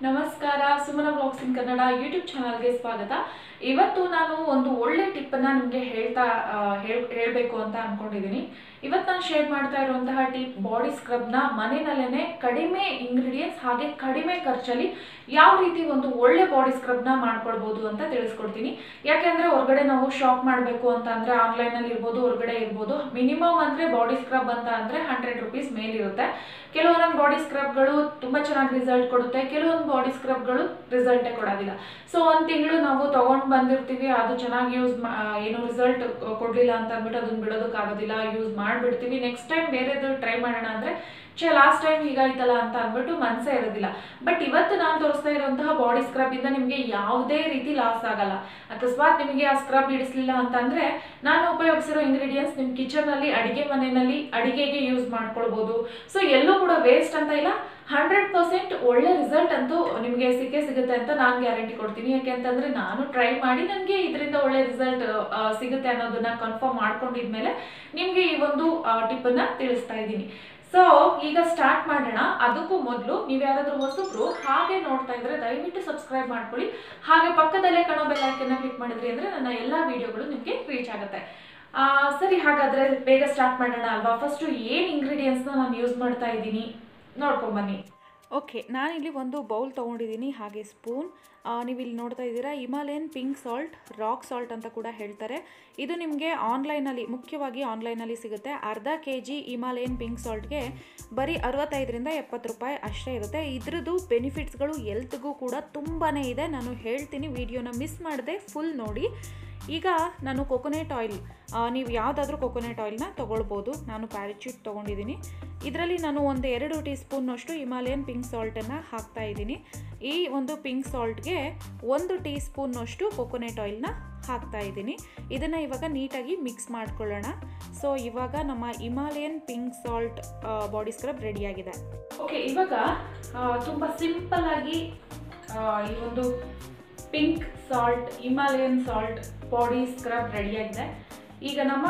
ನಮಸ್ಕಾರ Sumana blogs in Kannada YouTube ಚಾನಲ್ಗೆ ಸ್ವಾಗತ ಇವತ್ತು ನಾನು ಒಂದು ಒಳ್ಳೆ ಟಿಪ್ಪನ್ನು ನಿಮಗೆ ಹೇಳ್ತಾ ಆ, ಹೇಳ್ ಹೇಳಬೇಕು ಅಂತ ಅನ್ಕೊಂಡಿದ್ದೀನಿ ಇವತ್ತು ನಾನು ಶೇರ್ ಮಾಡ್ತಾ ಇರುವಂತಹ ಟಿಪ್ ಬಾಡಿ ಸ್ಕ್ರಬ್ನ ಮನೆಯಲ್ಲೇ ಕಡಿಮೆ ಇಂಗ್ರೀಡಿಯೆಂಟ್ಸ್ ಹಾಗೆ ಕಡಿಮೆ ಖರ್ಚಲ್ಲಿ ಯಾವ ರೀತಿ ಒಂದು ಒಳ್ಳೆ ಬಾಡಿ ಸ್ಕ್ರಬ್ನ ಮಾಡ್ಕೊಳ್ಬೋದು ಅಂತ ತಿಳಿಸ್ಕೊಡ್ತೀನಿ ಯಾಕೆಂದ್ರೆ ಹೊರಗಡೆ ನಾವು ಶಾಪ್ ಮಾಡಬೇಕು ಅಂತ ಅಂದ್ರೆ ಆನ್ಲೈನಲ್ಲಿ ಇರ್ಬೋದು ಹೊರಗಡೆ ಇರ್ಬೋದು ಮಿನಿಮಮ್ ಅಂದ್ರೆ ಬಾಡಿ ಸ್ಕ್ರಬ್ ಅಂತ ಅಂದ್ರೆ ಹಂಡ್ರೆಡ್ ರುಪೀಸ್ ಮೇಲಿರುತ್ತೆ ಕೆಲವೊಂದೊಂದು ಬಾಡಿ ಸ್ಕ್ರಬ್ಗಳು ತುಂಬ ಚೆನ್ನಾಗಿ ರಿಸಲ್ಟ್ ಕೊಡುತ್ತೆ ಕೆಲವೊಂದು ಬಾಡಿ ಸ್ಕ್ರಬ್ಗಳು ರಿಸಲ್ಟೇ ಕೊಡೋದಿಲ್ಲ ಸೊ ಒಂದು ತಿಂಗಳು ನಾವು ತಗೊಂಡು ಬಂದಿರ್ತೀವಿ ಅದು ಚೆನ್ನಾಗಿ ಯೂಸ್ ಏನು ರಿಸಲ್ಟ್ ಕೊಡಲಿಲ್ಲ ಅಂತ ಅಂದ್ಬಿಟ್ಟು ಅದನ್ನ ಬಿಡೋದಕ್ಕಾಗೋದಿಲ್ಲ ಯೂಸ್ ಮಾಡಿಬಿಡ್ತೀವಿ ನೆಕ್ಸ್ಟ್ ಟೈಮ್ ಬೇರೆದು ಟ್ರೈ ಮಾಡೋಣ ಅಂದರೆ ಛೇ ಲಾಸ್ಟ್ ಟೈಮ್ ಹೀಗಾಯ್ತಲ್ಲ ಅಂತ ಅಂದ್ಬಿಟ್ಟು ಮನಸ್ಸೇ ಇರೋದಿಲ್ಲ ಬಟ್ ಇವತ್ತು ನಾನು ತೋರಿಸ್ತಾ ಇರುವಂತಹ ಬಾಡಿ ಸ್ಕ್ರಬ್ ಇಂದ ನಿಮಗೆ ಯಾವುದೇ ರೀತಿ ಲಾಸ್ ಆಗಲ್ಲ ಅಕಸ್ಮಾತ್ ನಿಮಗೆ ಆ ಸ್ಕ್ರಬ್ ಹಿಡಿಸ್ಲಿಲ್ಲ ಅಂತಂದ್ರೆ ನಾನು ಉಪಯೋಗಿಸಿರೋ ಇಂಗ್ರೀಡಿಯೆಂಟ್ಸ್ ನಿಮ್ಮ ಕಿಚನಲ್ಲಿ ಅಡಿಗೆ ಮನೆಯಲ್ಲಿ ಅಡಿಗೆಗೆ ಯೂಸ್ ಮಾಡ್ಕೊಳ್ಬೋದು ಸೊ ಎಲ್ಲೂ ಕೂಡ ವೇಸ್ಟ್ ಅಂತ ಇಲ್ಲ ಹಂಡ್ರೆಡ್ ಪರ್ಸೆಂಟ್ ಒಳ್ಳೆ ರಿಸಲ್ಟ್ ಅಂತೂ ನಿಮಗೆ ಸಿಕ್ಕೇ ಸಿಗುತ್ತೆ ಅಂತ ನಾನು ಗ್ಯಾರಂಟಿ ಕೊಡ್ತೀನಿ ಯಾಕೆ ಅಂತಂದ್ರೆ ನಾನು ಟ್ರೈ ಮಾಡಿ ನನಗೆ ಇದರಿಂದ ಒಳ್ಳೆ ರಿಸಲ್ಟ್ ಸಿಗುತ್ತೆ ಅನ್ನೋದನ್ನ ಕನ್ಫರ್ಮ್ ಮಾಡ್ಕೊಂಡಿದ್ಮೇಲೆ ನಿಮಗೆ ಈ ಒಂದು ಟಿಪ್ಪನ್ನು ತಿಳಿಸ್ತಾ ಇದ್ದೀನಿ ಸೊ ಈಗ ಸ್ಟಾರ್ಟ್ ಮಾಡೋಣ ಅದಕ್ಕೂ ಮೊದಲು ನೀವು ಯಾರಾದರೂ ಹೊಸಬ್ರು ಹಾಗೆ ನೋಡ್ತಾ ಇದ್ರೆ ದಯವಿಟ್ಟು ಸಬ್ಸ್ಕ್ರೈಬ್ ಮಾಡ್ಕೊಳ್ಳಿ ಹಾಗೆ ಪಕ್ಕದಲ್ಲೇ ಕಾಣೋ ಬೆಲ್ ಐಕನ್ನ ಕ್ಲಿಕ್ ಮಾಡಿದ್ರಿ ಅಂದ್ರೆ ನನ್ನ ಎಲ್ಲ ವಿಡಿಯೋಗಳು ನಿಮಗೆ ರೀಚ್ ಆಗುತ್ತೆ ಆ, ಸರಿ ಹಾಗಾದ್ರೆ ಬೇಗ ಸ್ಟಾರ್ಟ್ ಮಾಡೋಣ ಅಲ್ವಾ ಫಸ್ಟು ಏನು ಇಂಗ್ರೀಡಿಯೆಂಟ್ಸ್ನ ನಾನು ಯೂಸ್ ಮಾಡ್ತಾ ಇದ್ದೀನಿ ನೋಡ್ಕೊಂಬನ್ನಿ ಓಕೆ ನಾನಿಲ್ಲಿ ಒಂದು ಬೌಲ್ ತೊಗೊಂಡಿದ್ದೀನಿ ಹಾಗೆ ಸ್ಪೂನ್ ನೀವು ಇಲ್ಲಿ ನೋಡ್ತಾ ಇದ್ದೀರಾ Himalayan pink salt rock salt ಅಂತ ಕೂಡ ಹೇಳ್ತಾರೆ ಇದು ನಿಮಗೆ ಆನ್ಲೈನಲ್ಲಿ ಮುಖ್ಯವಾಗಿ ಆನ್ಲೈನಲ್ಲಿ ಸಿಗುತ್ತೆ ಅರ್ಧ ಕೆ ಜಿ ಹಿಮಾಲಯನ್ ಪಿಂಕ್ ಸಾಲ್ಟ್ಗೆ ಬರೀ ಅರವತ್ತೈದರಿಂದ ಎಪ್ಪತ್ತು ರೂಪಾಯಿ ಅಷ್ಟೇ ಇರುತ್ತೆ ಇದ್ರದ್ದು ಬೆನಿಫಿಟ್ಸ್ಗಳು ಎಲ್ತ್ಗೂ ಕೂಡ ತುಂಬಾ ಇದೆ ನಾನು ಹೇಳ್ತೀನಿ ವಿಡಿಯೋನ ಮಿಸ್ ಮಾಡದೆ ಫುಲ್ ನೋಡಿ ಈಗ ನಾನು ಕೊಕೊನೆಟ್ ಆಯಿಲ್ ನೀವು ಯಾವುದಾದ್ರೂ ಕೊಕೊನೆಟ್ ಆಯಿಲ್ನ ತೊಗೊಳ್ಬೋದು ನಾನು ಪ್ಯಾರಿಚ್ಯೂಟ್ ತೊಗೊಂಡಿದ್ದೀನಿ ಇದರಲ್ಲಿ ನಾನು ಒಂದು ಎರಡು ಟೀ ಸ್ಪೂನ್ನಷ್ಟು ಹಿಮಾಲಯನ್ ಪಿಂಕ್ ಸಾಲ್ಟನ್ನು ಹಾಕ್ತಾ ಇದ್ದೀನಿ ಈ ಒಂದು ಪಿಂಕ್ ಸಾಲ್ಟ್ಗೆ ಒಂದು ಟೀ ಸ್ಪೂನ್ನಷ್ಟು ಕೊಕೊನೆಟ್ ಆಯಿಲ್ನ ಹಾಕ್ತಾ ಇದ್ದೀನಿ ಇದನ್ನು ಇವಾಗ ನೀಟಾಗಿ ಮಿಕ್ಸ್ ಮಾಡ್ಕೊಳ್ಳೋಣ ಸೊ ಇವಾಗ ನಮ್ಮ Himalayan pink salt body scrub ರೆಡಿಯಾಗಿದೆ ಓಕೆ ಇವಾಗ ಆ, ತುಂಬ ಸಿಂಪಲ್ ಆಗಿ ಆ, ಈ ಒಂದು pink salt Himalayan salt body scrub ರೆಡಿಯಾಗಿದೆ ಈಗ ನಮ್ಮ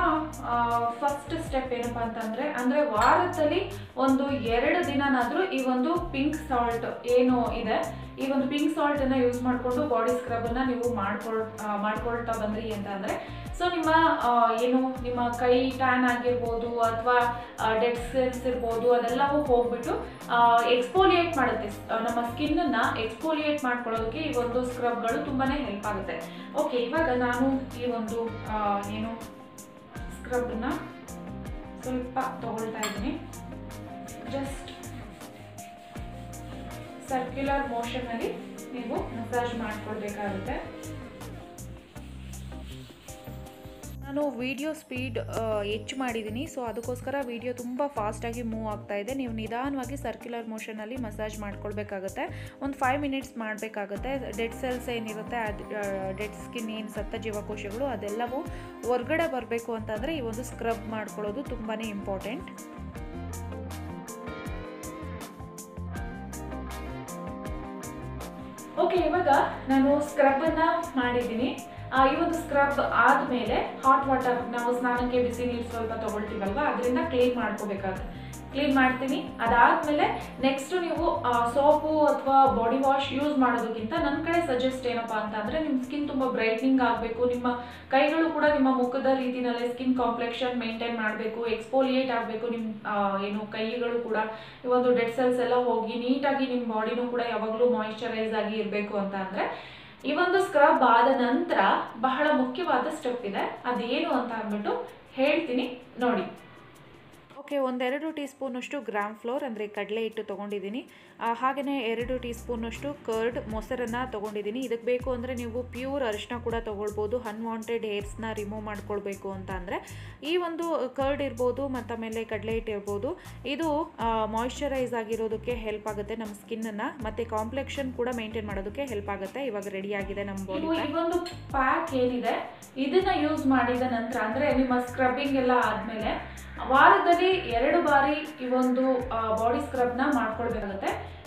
ಫಸ್ಟ್ ಸ್ಟೆಪ್ ಏನಪ್ಪ ಅಂತಂದರೆ ಅಂದರೆ ವಾರದಲ್ಲಿ ಒಂದು ಎರಡು ದಿನನಾದರೂ ಈ ಒಂದು ಪಿಂಕ್ ಸಾಲ್ಟ್ ಏನು ಇದೆ ಈ ಒಂದು ಪಿಂಕ್ ಸಾಲ್ಟನ್ನು ಯೂಸ್ ಮಾಡಿಕೊಂಡು ಬಾಡಿ ಸ್ಕ್ರಬನ್ನು ನೀವು ಮಾಡ್ಕೊಳ್ ಆ, ಮಾಡ್ಕೊಳ್ತಾ ಬಂದ್ರಿ ಅಂತಂದರೆ ಸೊ ನಿಮ್ಮ ಆ, ಏನು ನಿಮ್ಮ ಕೈ ಟ್ಯಾನ್ ಆಗಿರ್ಬೋದು ಅಥವಾ ಡೆಡ್ ಸೆಲ್ಸ್ ಇರ್ಬೋದು ಅದೆಲ್ಲವೂ ಹೋಗ್ಬಿಟ್ಟು ಎಕ್ಸ್ಪೋಲಿಯೇಟ್ ಮಾಡುತ್ತೆ ಆ, ನಮ್ಮ ಸ್ಕಿನ್ನನ್ನು ಎಕ್ಸ್ಪೋಲಿಯೇಟ್ ಮಾಡ್ಕೊಳ್ಳೋದಕ್ಕೆ ಈ ಒಂದು ಸ್ಕ್ರಬ್ಗಳು ತುಂಬಾ ಹೆಲ್ಪ್ ಆಗುತ್ತೆ ಓಕೆ ಇವಾಗ ನಾನು ಈ ಒಂದು ಆ, ಏನು ಸ್ಕ್ರಬ್ನ ಸ್ವಲ್ಪ ತಗೊಳ್ತಾ ಇದ್ದೀನಿ ಜಸ್ಟ್ ಸರ್ಕ್ಯುಲರ್ ಮೋಷನಲ್ಲಿ ನೀವು ಮಸಾಜ್ ಮಾಡ್ಕೊಳ್ಬೇಕಾಗುತ್ತೆ ನಾನು ವಿಡಿಯೋ ಸ್ಪೀಡ್ ಹೆಚ್ಚು ಮಾಡಿದ್ದೀನಿ ಸೊ ಅದಕ್ಕೋಸ್ಕರ ವಿಡಿಯೋ ತುಂಬ ಫಾಸ್ಟಾಗಿ ಮೂವ್ ಆಗ್ತಾ ಇದೆ ನೀವು ನಿಧಾನವಾಗಿ ಸರ್ಕ್ಯುಲರ್ ಮೋಷನಲ್ಲಿ ಮಸಾಜ್ ಮಾಡ್ಕೊಳ್ಬೇಕಾಗುತ್ತೆ ಒಂದು ಫೈವ್ ಮಿನಿಟ್ಸ್ ಮಾಡಬೇಕಾಗುತ್ತೆ ಡೆಡ್ ಸೆಲ್ಸ್ ಏನಿರುತ್ತೆ ಅದು ಡೆಡ್ ಸ್ಕಿನ್ ಏನು ಸತ್ತ ಜೀವಕೋಶಗಳು ಅದೆಲ್ಲವೂ ಹೊರ್ಗಡೆ ಬರಬೇಕು ಅಂತಂದರೆ ಈ ಒಂದು ಸ್ಕ್ರಬ್ ಮಾಡ್ಕೊಳ್ಳೋದು ತುಂಬಾ ಇಂಪಾರ್ಟೆಂಟ್ ಓಕೆ ಇವಾಗ ನಾನು ಸ್ಕ್ರಬ್ಬನ್ನು ಮಾಡಿದ್ದೀನಿ ಆ, ಈ ಒಂದು ಸ್ಕ್ರಬ್ ಆದಮೇಲೆ ಹಾಟ್ ವಾಟರ್ ನಾವು ಸ್ನಾನಕ್ಕೆ ಬಿಸಿ ನೀರು ಸ್ವಲ್ಪ ತಗೊಳ್ತೀವಲ್ವಾ ಅದರಿಂದ ಕ್ಲೀನ್ ಮಾಡ್ಕೋಬೇಕಾಗುತ್ತೆ ಕ್ಲೀನ್ ಮಾಡ್ತೀನಿ ಅದಾದಮೇಲೆ ನೆಕ್ಸ್ಟ್ ನೀವು ಸೋಪು ಅಥವಾ ಬಾಡಿ ವಾಶ್ ಯೂಸ್ ಮಾಡೋದಕ್ಕಿಂತ ನನ್ನ ಕಡೆ ಸಜೆಸ್ಟ್ ಏನಪ್ಪ ಅಂತ ಅಂದರೆ ನಿಮ್ಮ ಸ್ಕಿನ್ ತುಂಬ ಬ್ರೈಟ್ನಿಂಗ್ ಆಗಬೇಕು ನಿಮ್ಮ ಕೈಗಳು ಕೂಡ ನಿಮ್ಮ ಮುಖದ ರೀತಿನಲ್ಲೇ ಸ್ಕಿನ್ ಕಾಂಪ್ಲೆಕ್ಷನ್ ಮೇಂಟೈನ್ ಮಾಡಬೇಕು ಎಕ್ಸ್ಪೋಲಿಯೇಟ್ ಆಗಬೇಕು ನಿಮ್ಮ ಆ, ಏನು ಕೈಗಳು ಕೂಡ ಈ ಒಂದು ಡೆಡ್ ಸೆಲ್ಸ್ ಎಲ್ಲ ಹೋಗಿ ನೀಟಾಗಿ ನಿಮ್ಮ ಬಾಡಿನೂ ಕೂಡ ಯಾವಾಗಲೂ ಮಾಯಿಶ್ಚರೈಸ್ ಆಗಿ ಇರಬೇಕು ಅಂತ ಅಂದರೆ ಈ ಒಂದು ಸ್ಕ್ರಬ್ ಆದ ನಂತರ ಬಹಳ ಮುಖ್ಯವಾದ ಸ್ಟೆಪ್ ಇದೆ ಅದೇನು ಅಂತ ಅಂದ್ಬಿಟ್ಟು ಹೇಳ್ತೀನಿ ನೋಡಿ ಓಕೆ ಒಂದೆರಡು ಟೀ ಸ್ಪೂನಷ್ಟು ಗ್ರಾಮ್ ಫ್ಲೋರ್ ಅಂದರೆ ಕಡಲೆ ಹಿಟ್ಟು ತೊಗೊಂಡಿದ್ದೀನಿ ಹಾಗೆಯೇ ಎರಡು ಟೀ ಸ್ಪೂನಷ್ಟು ಕರ್ಡ್ ಮೊಸರನ್ನು ತೊಗೊಂಡಿದ್ದೀನಿ ಇದಕ್ಕೆ ಬೇಕು ಅಂದರೆ ನೀವು ಪ್ಯೂರ್ ಅರಿಶಿನ ಕೂಡ ತೊಗೊಳ್ಬೋದು ಅನ್ವಾಂಟೆಡ್ ಹೇರ್ಸ್ನ ರಿಮೂವ್ ಮಾಡ್ಕೊಳ್ಬೇಕು ಅಂತ ಅಂದರೆ ಈ ಒಂದು ಕರ್ಡ್ ಇರ್ಬೋದು ಮತ್ತು ಆಮೇಲೆ ಕಡಲೆ ಹಿಟ್ಟು ಇರ್ಬೋದು ಇದು ಮಾಯಿಶ್ಚರೈಸ್ ಆಗಿರೋದಕ್ಕೆ ಹೆಲ್ಪ್ ಆಗುತ್ತೆ ನಮ್ಮ ಸ್ಕಿನ್ನನ್ನು ಮತ್ತು ಕಾಂಪ್ಲೆಕ್ಷನ್ ಕೂಡ ಮೇಂಟೈನ್ ಮಾಡೋದಕ್ಕೆ ಹೆಲ್ಪ್ ಆಗುತ್ತೆ ಇವಾಗ ರೆಡಿ ಆಗಿದೆ ನಮ್ಮ ಬಾಡಿ ನೀವು ಈ ಒಂದು ಪ್ಯಾಕ್ ಏನಿದೆ ಇದನ್ನ ಯೂಸ್ ಮಾಡಿದ ನಂತರ ಅಂದ್ರೆ ನಿಮ್ಮ ಸ್ಕ್ರಬ್ಬಿಂಗ್ ಎಲ್ಲ ಆದ್ಮೇಲೆ ವಾರದಲ್ಲಿ ಎರಡು ಬಾರಿ ಈ ಒಂದು ಬಾಡಿ ಸ್ಕ್ರಬ್ನ ಮಾಡ್ಕೊಳ್ಬೇಕಾಗುತ್ತೆ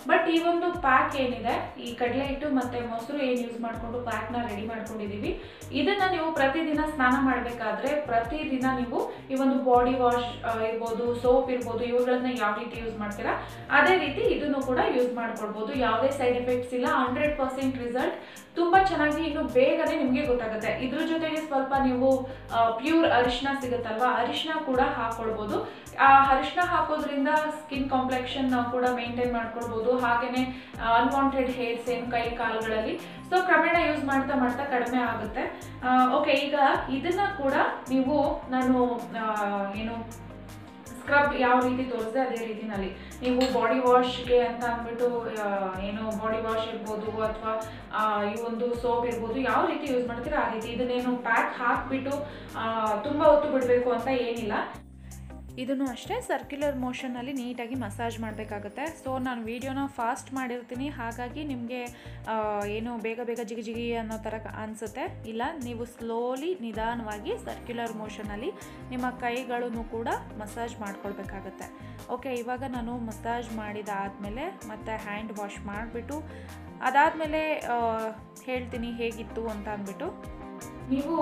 ಬಟ್ ಈ ಒಂದು ಪ್ಯಾಕ್ ಏನಿದೆ ಈ ಕಡಲೆ ಹಿಟ್ಟು ಮತ್ತು ಮೊಸರು ಏನು ಯೂಸ್ ಮಾಡಿಕೊಂಡು ಪ್ಯಾಕ್ನ ರೆಡಿ ಮಾಡ್ಕೊಂಡಿದ್ದೀವಿ ಇದನ್ನು ನೀವು ಪ್ರತಿದಿನ ಸ್ನಾನ ಮಾಡಬೇಕಾದ್ರೆ ಪ್ರತಿದಿನ ನೀವು ಈ ಒಂದು ಬಾಡಿ ವಾಶ್ ಇರ್ಬೋದು ಸೋಪ್ ಇರ್ಬೋದು ಇವುಗಳನ್ನ ಯಾವ ರೀತಿ ಯೂಸ್ ಮಾಡ್ತೀರಾ ಅದೇ ರೀತಿ ಇದನ್ನು ಕೂಡ ಯೂಸ್ ಮಾಡ್ಕೊಳ್ಬೋದು ಯಾವುದೇ ಸೈಡ್ ಎಫೆಕ್ಟ್ಸ್ ಇಲ್ಲ ಹಂಡ್ರೆಡ್ ಪರ್ಸೆಂಟ್ ರಿಸಲ್ಟ್ ತುಂಬ ಚೆನ್ನಾಗಿ ಇನ್ನು ಬೇಗನೆ ನಿಮಗೆ ಗೊತ್ತಾಗುತ್ತೆ ಇದ್ರ ಜೊತೆಗೆ ಸ್ವಲ್ಪ ನೀವು ಪ್ಯೂರ್ ಅರಿಶಿನ ಸಿಗುತ್ತಲ್ವಾ ಅರಿಶಿನ ಕೂಡ ಹಾಕೊಳ್ಬೋದು ಆ ಅರಿಶಿನ ಹಾಕೋದ್ರಿಂದ ಸ್ಕಿನ್ ಕಾಂಪ್ಲೆಕ್ಷನ್ ಕೂಡ ಮೇಂಟೈನ್ ಮಾಡ್ಕೊಳ್ಬೋದು ಹಾಗೆಯೇ ಅನ್ವಾಂಟೆಡ್ ಹೇರ್ಸ್ ಏನು ಕೈ ಕಾಲುಗಳಲ್ಲಿ ಸೊ ಕ್ರಮೇಣ ಯೂಸ್ ಮಾಡ್ತಾ ಮಾಡ್ತಾ ಕಡಿಮೆ ಆಗುತ್ತೆ ಓಕೆ ಈಗ ಇದನ್ನ ಕೂಡ ನೀವು ನಾನು ಆ, ಏನು ಸ್ಕ್ರಬ್ ಯಾವ ರೀತಿ ತೋರಿಸಿದೆ ಅದೇ ರೀತಿನಲ್ಲಿ ನೀವು ಬಾಡಿ ವಾಶ್ಗೆ ಅಂತ ಅಂದ್ಬಿಟ್ಟು ಆ, ಏನು ಬಾಡಿ ವಾಶ್ ಇರ್ಬೋದು ಅಥವಾ ಈ ಒಂದು ಸೋಪ್ ಇರ್ಬೋದು ಯಾವ ರೀತಿ ಯೂಸ್ ಮಾಡ್ತೀರಾ ಆ ರೀತಿ ಇದನ್ನೇನು ಪ್ಯಾಕ್ ಹಾಕ್ಬಿಟ್ಟು ತುಂಬ ಹೊತ್ತು ಬಿಡಬೇಕು ಅಂತ ಏನಿಲ್ಲ ಇದನ್ನು ಅಷ್ಟೇ ಸರ್ಕ್ಯುಲರ್ ಮೋಷನಲ್ಲಿ ನೀಟಾಗಿ ಮಸಾಜ್ ಮಾಡಬೇಕಾಗುತ್ತೆ ಸೊ ನಾನು ವೀಡಿಯೋನ ಫಾಸ್ಟ್ ಮಾಡಿರ್ತೀನಿ ಹಾಗಾಗಿ ನಿಮಗೆ ಏನು ಬೇಗ ಬೇಗ ಜಿಗಿ ಜಿಗಿ ಅನ್ನೋ ಥರ ಕ- ಅನ್ಸುತ್ತೆ ಇಲ್ಲ ನೀವು ಸ್ಲೋಲಿ ನಿಧಾನವಾಗಿ ಸರ್ಕ್ಯುಲರ್ ಮೋಷನಲ್ಲಿ ನಿಮ್ಮ ಕೈಗಳನ್ನು ಕೂಡ ಮಸಾಜ್ ಮಾಡ್ಕೊಳ್ಬೇಕಾಗತ್ತೆ ಓಕೆ ಇವಾಗ ನಾನು ಮಸಾಜ್ ಮಾಡಿದಾದಮೇಲೆ ಮತ್ತು ಹ್ಯಾಂಡ್ ವಾಶ್ ಮಾಡಿಬಿಟ್ಟು ಅದಾದಮೇಲೆ ಹೇಳ್ತೀನಿ ಹೇಗಿತ್ತು ಅಂತ ಅಂದ್ಬಿಟ್ಟು ನೀವು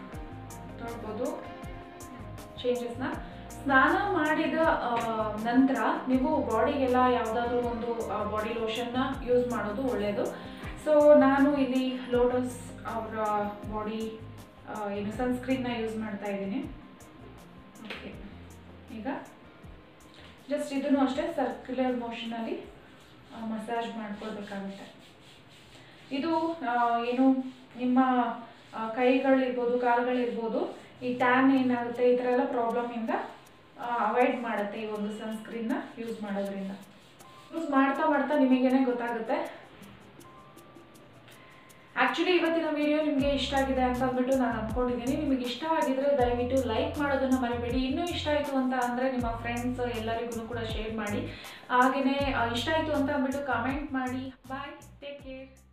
ನೋಡ್ಬೋದು ಚೇಂಜಸ್ನ ಸ್ನಾನ ಮಾಡಿದ ಆ, ನಂತರ ನೀವು ಬಾಡಿಗೆಲ್ಲ ಯಾವುದಾದ್ರೂ ಒಂದು ಬಾಡಿ ಲೋಷನ್ನ ಯೂಸ್ ಮಾಡೋದು ಒಳ್ಳೆಯದು ಸೊ ನಾನು ಇಲ್ಲಿ ಲೋಟಸ್ ಅವರ ಬಾಡಿ ಏನು ಸನ್ಸ್ಕ್ರೀನ್ನ ಯೂಸ್ ಮಾಡ್ತಾ ಇದ್ದೀನಿ ಓಕೆ ಈಗ ಜಸ್ಟ್ ಇದನ್ನು ಅಷ್ಟೇ ಸರ್ಕ್ಯುಲರ್ ಮೋಷನಲ್ಲಿ ಮಸಾಜ್ ಮಾಡ್ಕೊಳ್ಬೇಕಾಗುತ್ತೆ ಇದು ಆ, ಏನು ನಿಮ್ಮ ಆ, ಕೈಗಳಿರ್ಬೋದು ಕಾಲುಗಳಿರ್ಬೋದು ಈ ಟ್ಯಾನ್ ಏನಾಗುತ್ತೆ ಈ ಥರ ಎಲ್ಲ ಪ್ರಾಬ್ಲಮಿಂದ ಅವಾಯ್ಡ್ ಮಾಡುತ್ತೆ ಈ ಒಂದು ಸನ್ಸ್ಕ್ರೀನ್ನ ಯೂಸ್ ಮಾಡೋದ್ರಿಂದ ಯೂಸ್ ಮಾಡ್ತಾ ಮಾಡ್ತಾ ನಿಮಗೇನೆ ಗೊತ್ತಾಗುತ್ತೆ ಆ್ಯಕ್ಚುಲಿ ಇವತ್ತಿನ ವಿಡಿಯೋ ನಿಮಗೆ ಇಷ್ಟ ಆಗಿದೆ ಅಂತ ಅಂದ್ಬಿಟ್ಟು ನಾನು ಅಂದ್ಕೊಂಡಿದ್ದೀನಿ ನಿಮಗೆ ಇಷ್ಟ ಆಗಿದ್ರೆ ದಯವಿಟ್ಟು ಲೈಕ್ ಮಾಡೋದನ್ನು ಮರಿಬೇಡಿ ಇನ್ನೂ ಇಷ್ಟ ಆಯಿತು ಅಂತ ಅಂದರೆ ನಿಮ್ಮ ಫ್ರೆಂಡ್ಸ್ ಎಲ್ಲರಿಗೂ ಕೂಡ ಶೇರ್ ಮಾಡಿ ಹಾಗೆಯೇ ಇಷ್ಟ ಆಯಿತು ಅಂತ ಅಂದ್ಬಿಟ್ಟು ಕಮೆಂಟ್ ಮಾಡಿ ಬಾಯ್ ಟೇಕ್ ಕೇರ್